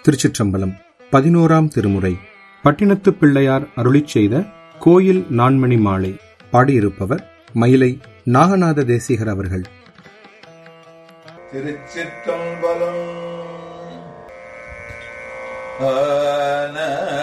திருச்சிற்றம்பலம் பதினோராம் திருமுறை பட்டினத்து பிள்ளையார் அருளிச் செய்த கோயில் நான்மணி மாலை பாடியிருப்பவர் மயிலை நாகநாத தேசிகர் அவர்கள் திருச்சிற்றம்பலம் ஆன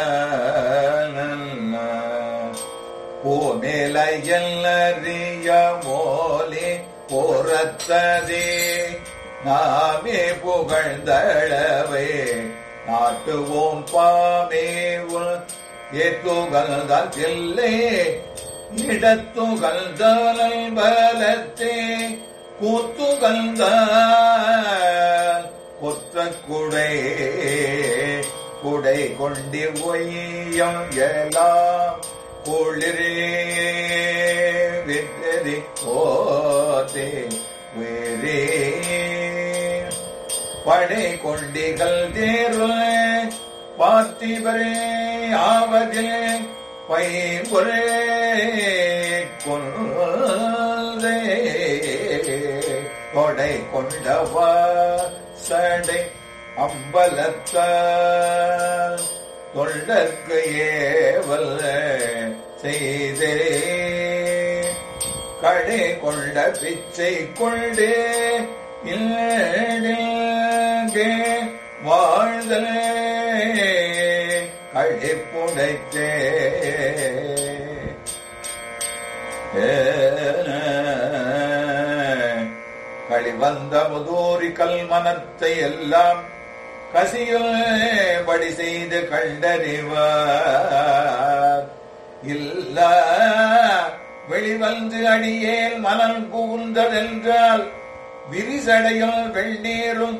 பூமிலையல்லறிய மோலி புறத்ததே நாமே புகழ்ந்தளவே நாட்டுவோம் பாமேவுள் ஏத்துகழ்ந்தால் இல்லை இடத்துகழ்ந்தால் பலத்தே கூத்துகழ்ந்த கொற்ற குடை குடை கொண்டி ஒய்யம் எல்லாம் குளிரே வித்ததி போதே வேறே படை கொண்டிகள் தேர்வு பார்த்திபரே ஆவதில் பைம்பொரே கொண்டே கொடை கொண்டவா சடை அம்பலத்தால் தொண்டற்கு ஏவல் செய்தே கடை கொண்ட பிச்சை கொண்டே இல்லே வாழ்தலே கழிப்புடைத்தே களிவந்த முதோரி கல்மனத்தை எல்லாம் கசியில் படி செய்து கண்டறிவார் இல்ல வெளிவந்து அடியேல் மனம் புகுந்ததென்றால் விரிசடையும் வெள்ளீரும்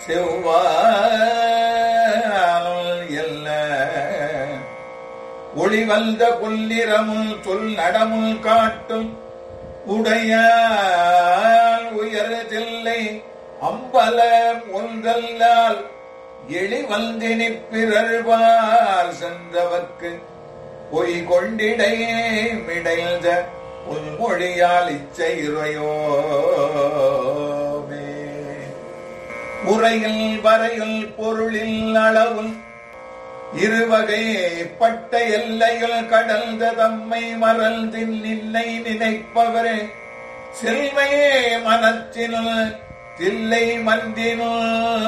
செவ்வானும் எல்ல ஒளிவந்த புல்லிரமும் சொல் நடமும் காட்டும் உடையால் உயரதில்லை அம்பலம் ஒன்றல்லால் எளிவந்தினி பிறர்வார் சென்றவர்க்கு பொய் கொண்டிடையே மிடைந்த உன்மொழியால் இச்சையுறையோமே உரையில் வரையில் பொருளில் அளவும் இருவகை பட்ட எல்லையில் கடந்த தம்மை மறந்தில் நின்னை நினைப்பவரே செல்மையே மனத்தினுள் தில்லை மந்தினுள்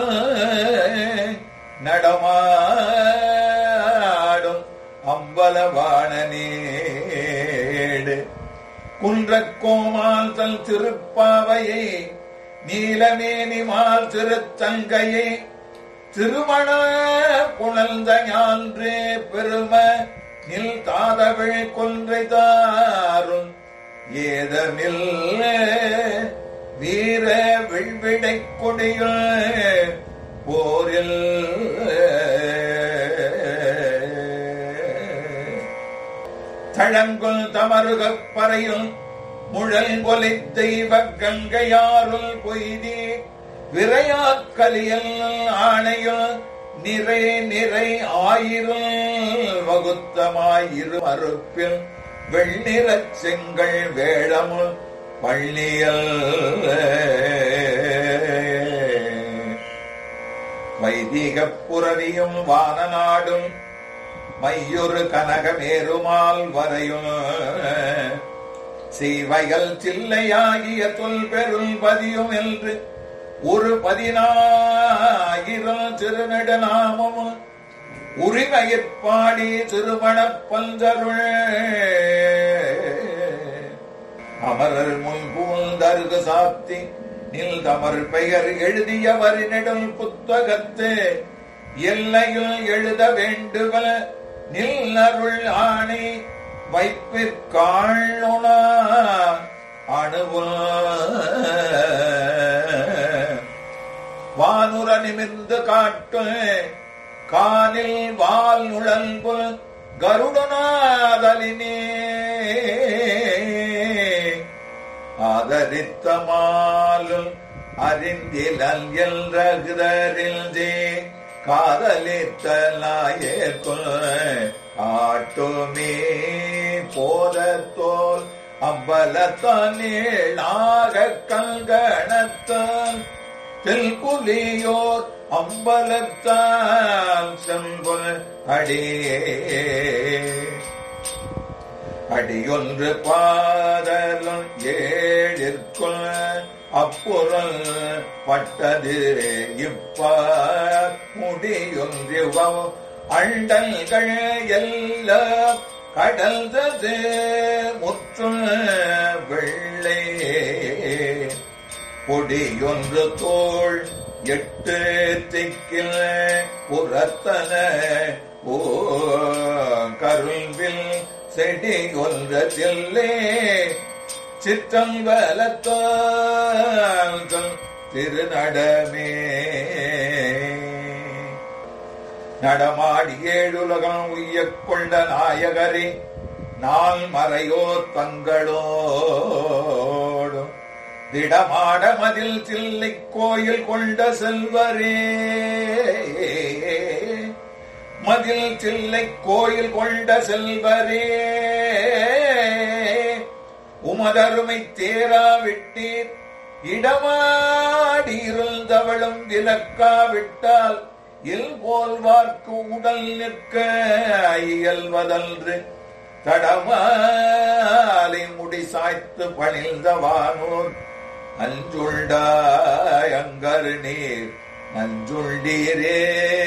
நடமாடும் அம்பலவாணனேடு குன்றக்கோமால் தல் திருப்பாவையை நீலமேனிமால் திருத்தங்கையை திருமண புணர்ந்த ஞான்று பெரும நில் தாதவிழ் கொன்றை தாரும் ஏதமில் வீர விழ்விடை கொடிகள் போரில் தழங்குல் தமருகப் பறையும் முழல் கொலை தெய்வ கங்கையாருள் பொய்தி விரையாக்கலியல் ஆணையுள் நிறை நிறை ஆயிரம் வகுத்தமாயிரு மறுப்பில் வெள்ளிறச் செங்கல் வேளமுள் பள்ளியல் வைதிகப் புரவியும் வானநாடும் மையொரு கனகமேருமால் வரையும் செய்வயல் சில்லையாகிய தொல் பெருள் பதியும் என்று ஒரு பதினாயிரம் திருநெடுநாமமும் உரிமையிற்பாடி திருமணப் பந்தருள் அமரர் முன் பூந்தருகு சாத்தி நில் தமர் பெயர் எழுதிய வரிநெடும் புத்தகத்து எல்லையில் எழுத வேண்டுவல் நில் அருள் ஆணை வைப்பிற்காணுணா அணுவுள் வானுர நிமிர்ந்து காட்டு கானில் வால் நுழன்பு கருடனாதலினே ஆதரித்தமாலும் அறிந்திலல் எல்றகுதரில்தே காதலித்தலாயேற்குள் ஆட்டுமே போதத்தோல் அம்பலத்தானேளாக கங்கணத்தான் தெல்புலியோர் அம்பலத்தான் அடியே அடியொன்று பாதலும் ஏழிற்குள் அப்புறம் பட்டது இப்ப முடியொன்றிவம் அண்டல்கள் எல்லாம் கடந்தது முற்று வெள்ளை பொடியொன்று தோள் எட்டு திக்கில் புறத்தன ஓ கரும்பில் செடி ஒன்ற தில்லே சிற்றம்பலத்தால் திருநடமே நடமாடி ஏழுலகம் உய்யக் கொண்ட நாயகரே நாள் மறையோ தங்களோடு திடமாட மதில் தில்லை கோயில் கொண்ட செல்வரே மதில் தில்லை கோயில் கொண்ட செல்வரே உமதருமை தேரா விட்டீர் இடமாடி இருந்தவளும் விலக்காவிட்டால் இல் போல்வார்க்கு உடல் நிற்க இயல்வதன்று தடமாலை முடி சாய்த்து பணிந்தவானோர் அஞ்சுள்டாய் அங்கரு நீர் நஞ்சுண்டீரே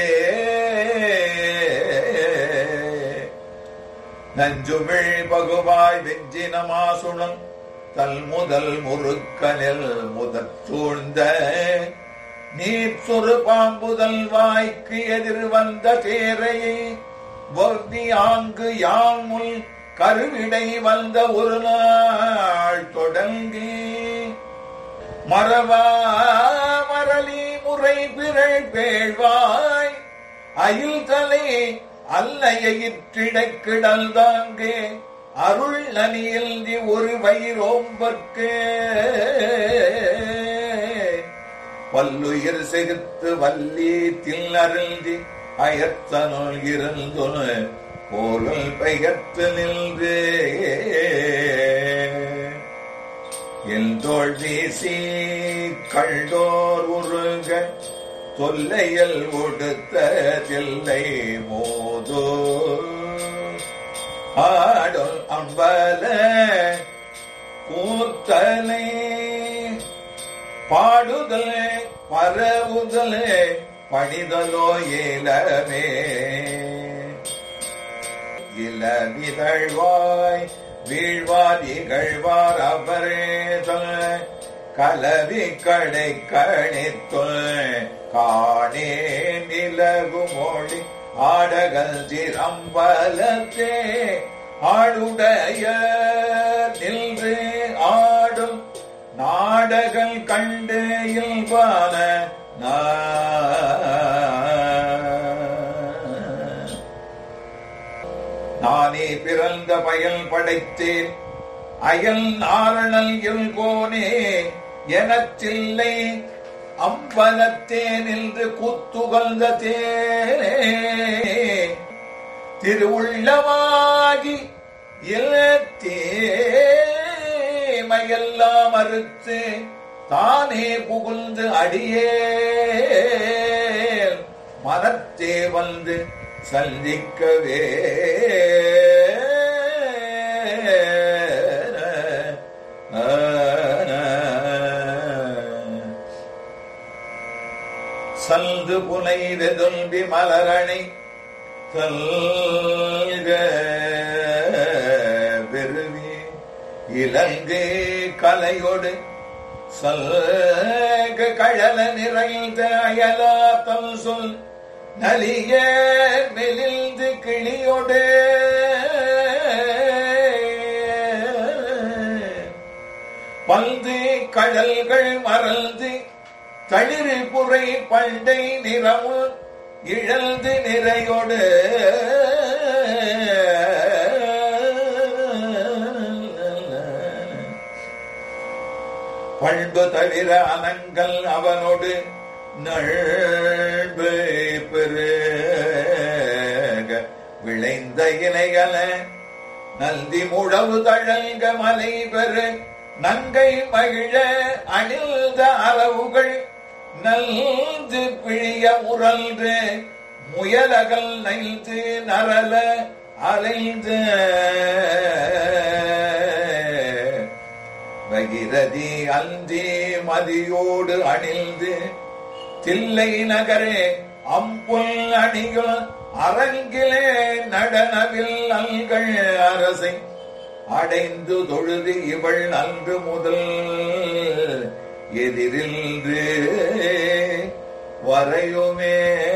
நஞ்சுமிழ் பகுவாய் வெஞ்சின மாசுணம் தல் முதல் முறுக்கனில் முதற் சூழ்ந்த நீர் சொரு பாம்புதல் வாய்க்கு எதிர் வந்த தேரையை வர்த்தி ஆங்கு யாமுல் கருவிடை வந்த ஒரு நாள் தொடங்கி மரவா மரளி முறை பிறள் பேழ்வாய் அயில் தலை அல்லையிற்றிடை கிடல்தாங்கே அருள் நனியில் ஒரு வயிறோம்பற்கு பல்லுயிர் செகுத்து வல்லி தில்லருந்தி அயத்தனுள் இருந்துன போலுள் பெயர்த்து நின்று என் தோல் வீசி கண்டோர் உருக தொல்லையில் ஒடுத்த தில்லை மோதோ ஆடும் அம்பல கூத்தலை பாடுதல் பரவுதல் பணிதலோ இளமே இளவிதழ்வாய் வீழ்வார் இகழ்வார் அபரேதல் கலவி கடை கணித்துள் காணே நிலகு மொழி ஆடகல் திரம்பலத்தே ஆளுடைய நின்று ஆடும் நாடகள் கண்டு இல்பான நானே பிறந்த பயல் படைத்தேன் அயல் நாரணல் எல்கோனே எனத்தில்லை அம்பலத்தே நின்று கூத்துகழ்ந்த தேனே திருவுள்ளமாகி இலத்தேமையெல்லாம் அறுத்து தானே புகுந்து அடியே மனத்தே வந்து சந்திக்கவே சல்து புனை வெதும்பி மலரணை சல்க பெருவி இலங்கு கலையோடு சல்க கழல நிறைந்த அயலா தல் சொல் நலிய மெலிந்து கிளியோடு பந்து கழல்கள் மறந்து தளிர் புரை பண்டை நிறமுள் இழந்து நிறையோடு பண்பு தவிர அனங்கள் அவனோடு நழ்பு பெருக விளைந்த இலைகள நந்தி முழவு தழல்க மலை பெரு நங்கை மகிழ அணில்த அரவுகள் நல்து பிழிய முரல்று முயலகல் நைந்து நரல அலைந்து பகிரதி அந்தி மதியோடு அணிந்து தில்லை நகரே அம்புல் அணிகள் அரங்கிலே நடனவில் அல்கள் அரசை அடைந்து தொழுது இவள் அன்று முதல் எதிரில்து வரையுமே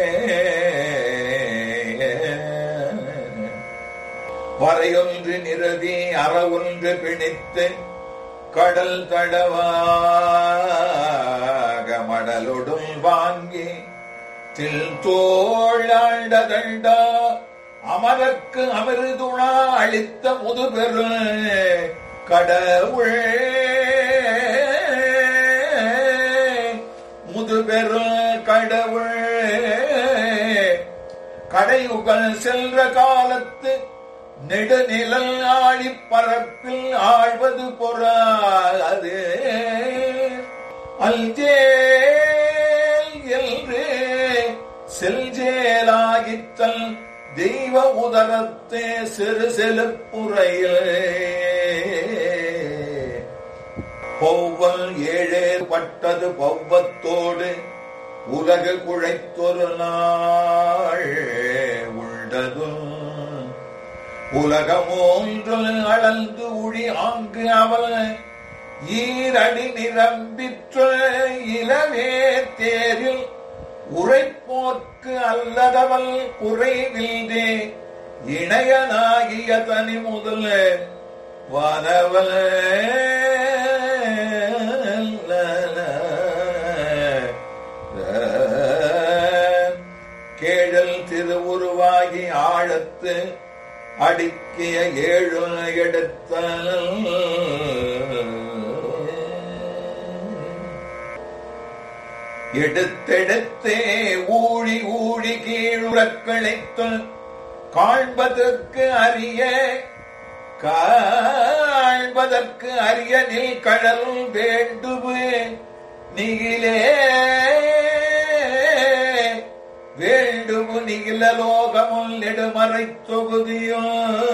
வரையொன்று நிறுதி அற ஒன்று பிணித்து கடல் தடவாக மடலொடும் வாங்கி தில் தோழாண்டதண்டா அமரர்க்கு அமிர்துணா அளித்த முதுபெரு கடவுள் முதுபெரு கடவுள் கடையுகள் சென்ற காலத்து நெடுநிழல் ஆழி பரப்பில் ஆழ்வது பொறாது அல்ஜேல் என்று செல்ஜேலாகித்தல் தெய்வ உதரத்தே சிறு செலுப்புறையில் பௌவல் ஏழே பட்டது பௌவத்தோடு உலகு குழைத்தொரு நாள் உள்ளதும் உலகமோன்று அளந்து உழி ஆங்கு அவள் ஈரடி நிரம்பிற்ற இளவே தேரில் உரைப்போர்க்கு அல்லதவள் குறைவில்தே இணையனாகிய தனி முதல் வானவல் கேழல் திருவுருவாகி ஆழத்து அடுக்கிய ஏழு எடுத்த எடுத்தெடுத்தே ஊழி ஊழி கீழுறக் கிளைத்து காண்பதற்கு அரிய காண்பதற்கு அரிய நில் கடல் வேண்டுமே நிகிலே வேண்டுமு நிகில லோகமுல் நெடுமறை தொகுதியும்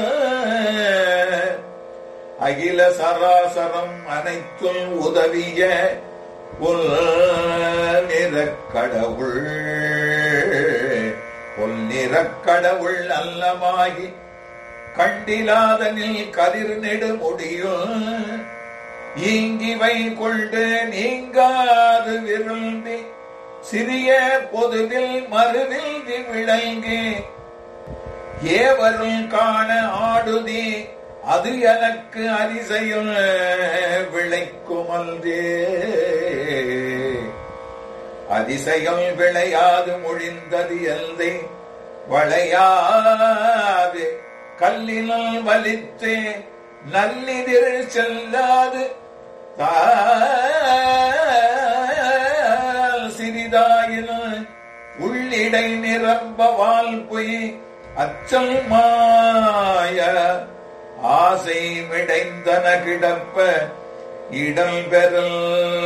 அகில சராசரம் அனைத்தும் உதவிய உல் நிறக்கடவுள் உல் நிறக்கடவுள் அல்லமாகி கண்டிலாதனில் கதிர் நெடு முடியும் ஈங்கிவை கொண்டு நீங்காது விரும்பி சிறிய பொதுவில் மறுவில் விளங்கி ஏவரும் காண ஆடுதி அது எனக்கு அதிசயம் விளைக்குமல்தே அதிசயம் விளையாது மொழிந்தது எல்தை வளையாது கல்லினால் வலித்து நல்லிதிர் செல்லாது தால் சிறிதாயின உள்ளிடை நிரம்ப வால் பொய் அச்சல் மாய ஆசை விடைந்தன கிடப்ப இடல் பெறல்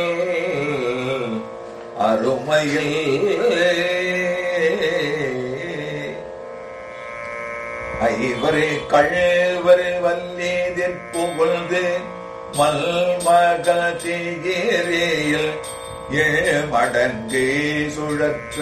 அருமையில் ஐவரே கழ்வரு வல்லேதிற் புகழ்ந்து மல்மக செய்கிறேயில் ஏழமடங்கு சுழற்ற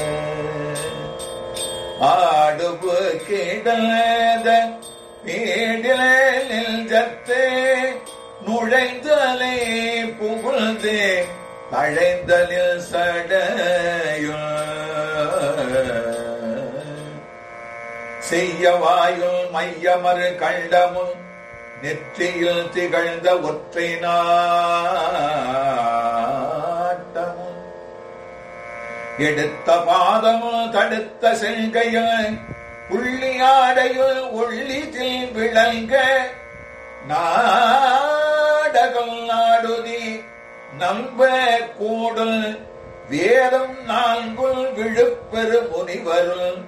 ஆடுபு கிடந்த வீடில நெஞ்சத்தே நுழைந்தலே புகழ்ந்து தழைந்தலில் சடையும் செய்யவாயுள் மையமறு கண்டமும் நெற்றியில் திகழ்ந்த ஒற்றை நாட்டமும் எடுத்த பாதமும் தடுத்த செங்கையில் புள்ளியாடையுள் ஒள்ளிதில் விளங்க நாடகம் நாடுதி நம்ப கூடல் வேதம் நான்குள் விழுப்பெரு முனிவரும்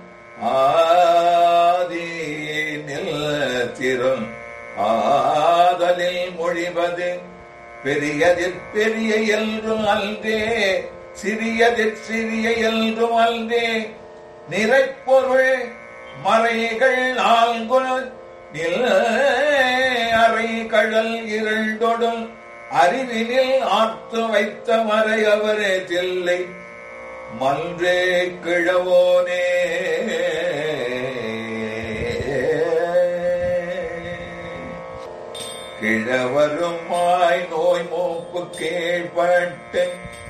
ஆதி நிலத்திரும் ஆதலில் மொழிவது பெரியதிற் பெரிய என்றும் அல்தே சிறியதிற் சிறிய என்றும் அல்தே நிறைப்பொருள் மறைகள் நான்குள் நில் அறை கடல் இரண்டொடும் அறிவினில் ஆற்று வைத்த மறையவரே தில்லை மன்றே கிழவோனே கிழவருமாய் நோய் மூப்பு கீழ்பட்டு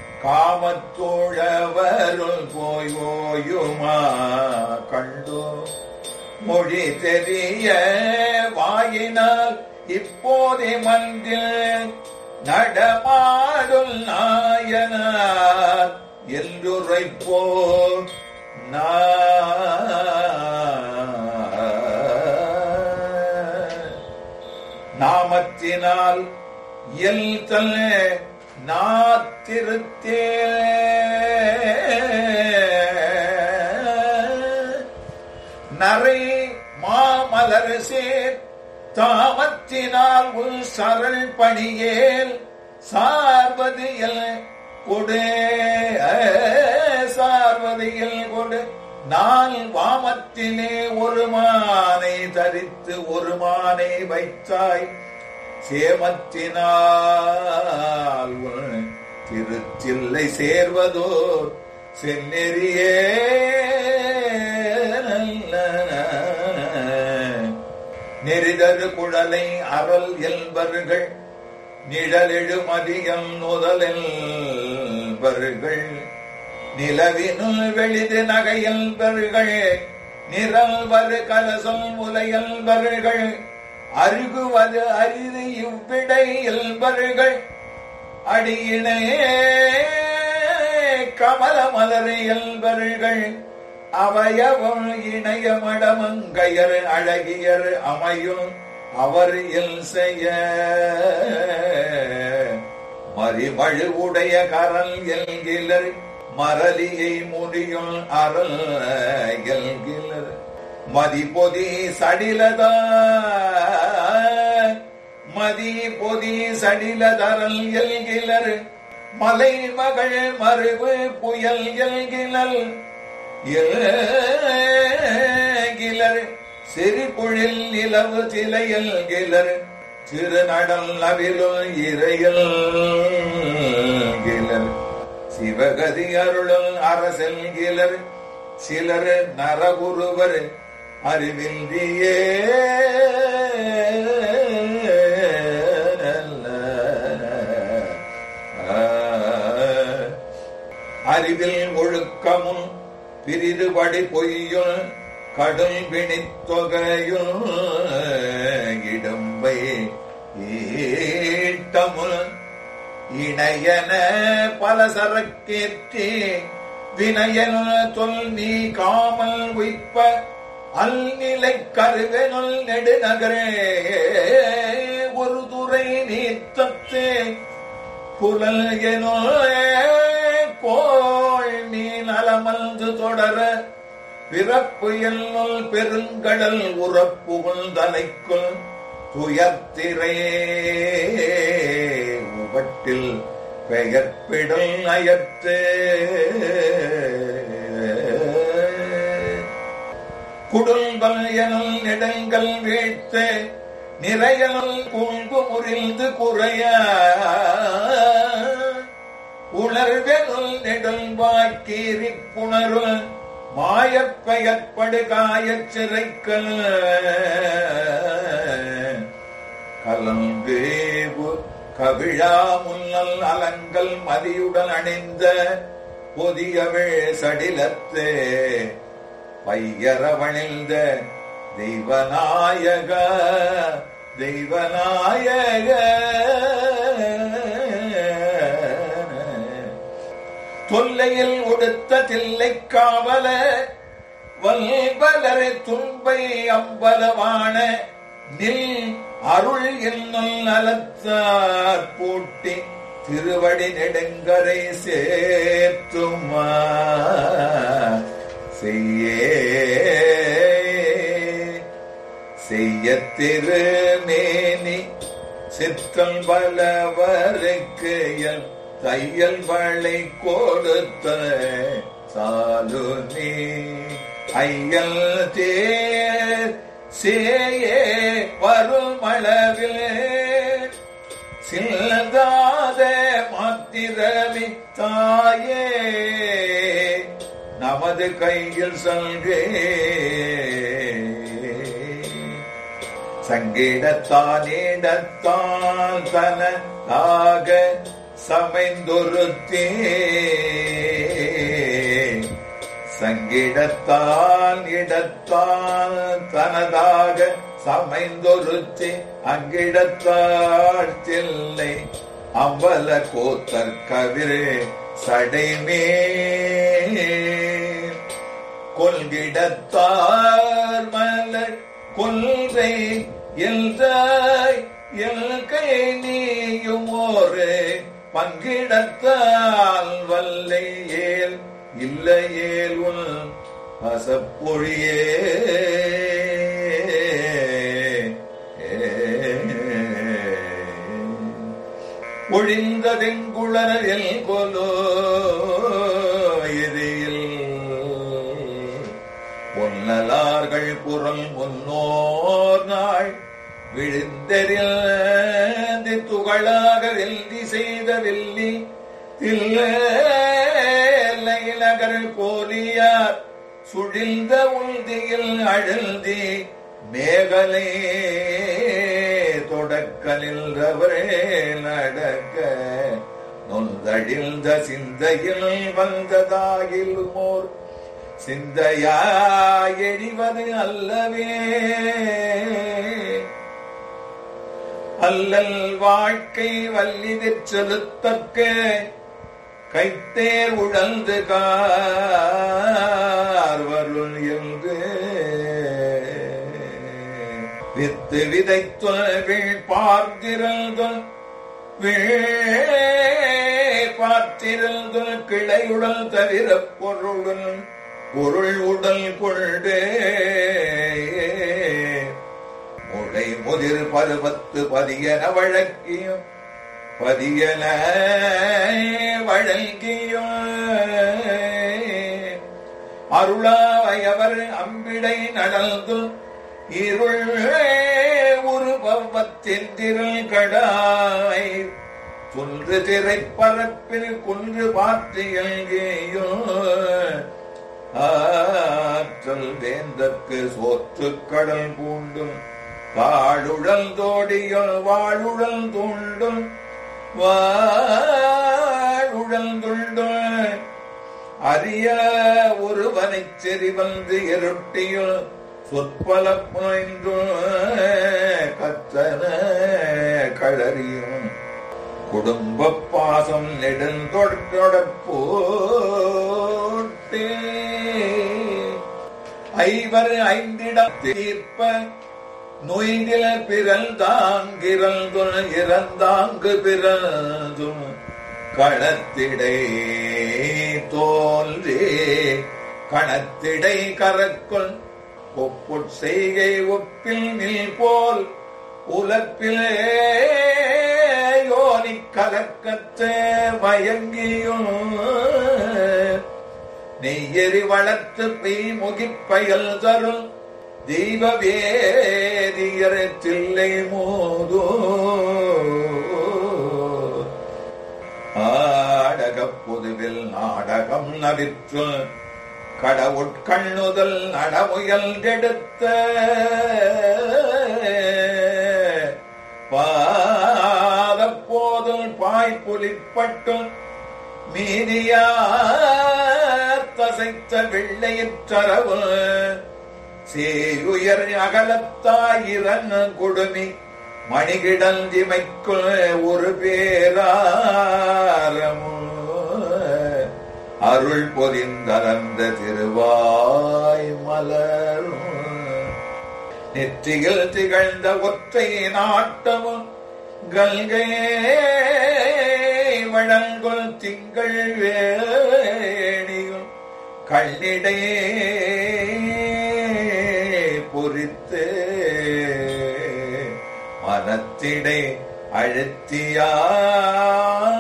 காமத்தோழவருள் போய் ஓயுமா கண்டோ மொழி தெரிய வாயினால் இப்போதே மன்றில் நடமாடும் நாயனார் என்றுரைப்போ நாமத்தினால் எல் தல் நாத்திருத்தே நரை மாமலர் சேர் தாமத்தினால் உள் சரள் பணியேல் சார்வது எல் கொடு சார்வது எல் கொடு நான் வாமத்திலே ஒரு மானை தரித்து ஒரு மானை வைத்தாய் சேமத்தினால் உன் திருச்சில்லை சேர்வதோ செந்நெறியே நெறிதரு குழலை அறல் என்பர்கள் நிழலெழு மதியம் நுதலெல்பர்கள் நிலவினுள் வெளிது நகையல்பர்கள் நிரல்வரு கலசல் முலையல்பர்கள் அருகுவது அரிது இவ்விடை இல்பர்கள் அடியினையே கமல மலர் இயல்பர்கள் அவயவம் இணையமடமங்கையர் அழகியர் அமையும் அவர் இல் செய்ய மறிமழு உடைய கரல் எல்கிலர் மரலியை முடியும் அருள் எல்கிலர் மதி பொதி சடிலதா மதி பொதி சடிலதரல் எல்கிலர் மலை மகள் மறுவு புயல் எல்கிலல் கிளர் சிறிபுழில் நிலவு சிலையல் கிளர் திருநடல் நவிலுள் இறையல் கிளர் சிவகதி அருளும் அரசல் கிளர் சிலர் நரகுருவர் அறிவின்றியே அறிவில் ஒழுக்கமும் பிரிதுபடி பொய்யுள் கடும் விணித்தொகையுள் இடம்பை ஈட்டமுள் இணையன பல சரக்கேற்றி வினயனுள் தொல் நீ காமல் உய்ப்ப அல்நிலை கருவெனுள் நெடுநகரே ஒரு துறை நீத்தத்து புலல் எனோ கோள் நீ நலமல்ந்து தொடர பிறப்பு என்னுள் பெருங்கடல் உறப்புகுள் தலைக்குள் துயர்த்திரே உபட்டில் பெயர்ப்பிடல் அயத்து குடும்பல் எனல் நெடுங்கல் வீழ்த்து நிறையல் குங்கு முறிந்து குறைய உணர்வெனுள் நெடும்பாக்கீரி புணருள் மாயப் பெயற்படு காயச் சிறைக்கல் கலந்தேவு கவிழா முன்னல் அலங்கல் மதியுடன் அணிந்த பொதியவிழ் சடிலத்தே பையரவணிந்த தெய்வநாயக தெய்வநாயக தொல்லையில் உடுத்த தில்லை காவல வல்வலரை துன்பை அம்பலவான நில் அருள் என்னும் நலத்தார் பூட்டி திருவடி நெடுங்கரை சேர்த்துமா செய்யே செய்ய திருமேனி சித்தம் பலவருக்கு என் தையல் வளை கொடுத்த சாலு நீ ஐயல் தேர் சேயே வரும் அளவில் சில்தாத மாத்திரவி தாயே நமது கையில் சல்கே சங்கீடத்தானிடத்தான் தனதாக சமைந்தொருத்தே சங்கிடத்தால் இடத்தால் தனதாக சமைந்தொருத்தி அங்கிடத்தாள் தில்லை அம்பல கோத்தர் கதிர் சடைமே கொள்கிடத்தார் மலர் கொள்கை எல்தாய் எல்கை நீயும் ஒரு பங்கிடத்தால் வல்லை ஏல் இல்லையேல் உன் அசப்பொழியே ஒழிந்ததெங்குளரில் கொலோ எதில் பொன்னலார்கள் குரல் முன்னோர் நாள் விழுந்தெறிந்து துகளாக வெல்தி செய்த வெள்ளி நகர் போலியார் சுழிந்த உள்தியில் அழுந்தி மேகலை தொடக்கலில் அவரே நடக்க நொந்தழிந்த சிந்தையில் வந்ததாகிலுமோர் சிந்தையாயெழிவது அல்லவே அல்லல் வாழ்க்கை வல்லிதிற் செலுத்தற்க கைத்தேர் உழந்து கார்வருள் என்று வித்து விதைத்துள் வீழ் பார்த்திருந்துள் வீழ் பார்த்திருந்துள் கிளையுடல் தவிர பொருளுடன் பொருள் உடல் கொண்டு முளை முதிர் பருவத்து பதியன வழக்கியும் பதியன வழங்கியும் அருளாயவர் அம்பிடை நடந்து இருள் உருவத்தின் திரள் கடாய் குன்று திரைப்பரப்பில் குன்று பார்த்து எல்கேயும் ஆற்றல் வேந்தற்கு சோற்று கடல் பூண்டும் காடுழல் தோடியுள் வாழுழல் தூண்டும் வாழுழல் துண்டும் அரிய ஒருவனைச் செறி வந்து இருட்டியுள் சொற்பல புனைந்தும் கத்தன களறியும் குடும்ப பாசம் நெடுந்தொடப்போட்டே ஐவர் ஐந்திடம் தீர்ப்ப நொய்தில பிறந்தாங்கிறந்தும் இறந்தாங்கு பிறந்தும் களத்திடை தோல்வே கணத்திடை கரக்குள் ஒப்புட் செய்கை ஒப்பில் நில் போல் உலப்பிலே யோனி கலக்கத்தே மயங்கியும் நெய்யறி வளர்த்து பெய் முகிப்பயல் தரும் தெய்வ வேதியர் தில்லை மோதோ ஆடகப் பொதுவில் நாடகம் நவிற்று கடவுட்கண்ணுதல் நடமுயல் எடுத்த பாதப்போதல் பாய்ப்புலிப்பட்டு மீதியா தசைத்த வெள்ளையிற்றரவு சேயுயர் அகலத்தாயிரன் கொடுமி மணிகிடந்திமைக்குள் ஒரு பேராரமு அருள் பொதிந்தரந்த திருவாய் மலரும் நெற்றியில் திகழ்ந்த ஒற்றை நாட்டமும் கல்கை வழங்குள் திங்கள் வேணியும் கண்ணிடையே பொறித்து மனத்திடை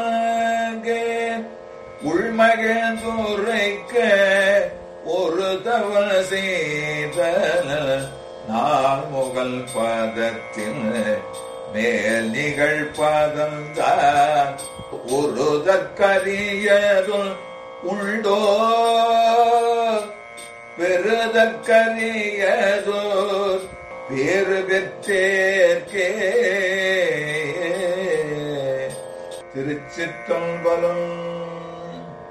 அழுத்தியாக உள்மகிழ்ந்துரைக்க ஒரு நாவல் செய்தல நான் முகல் பாதத்தின் மேல் நிகழ் பாதம் தான் உருதற்கரியதும் உண்டோ பெருதற்கரியதோ வேறு பெற்றேற்கே திருச்சிற்றம்பலம்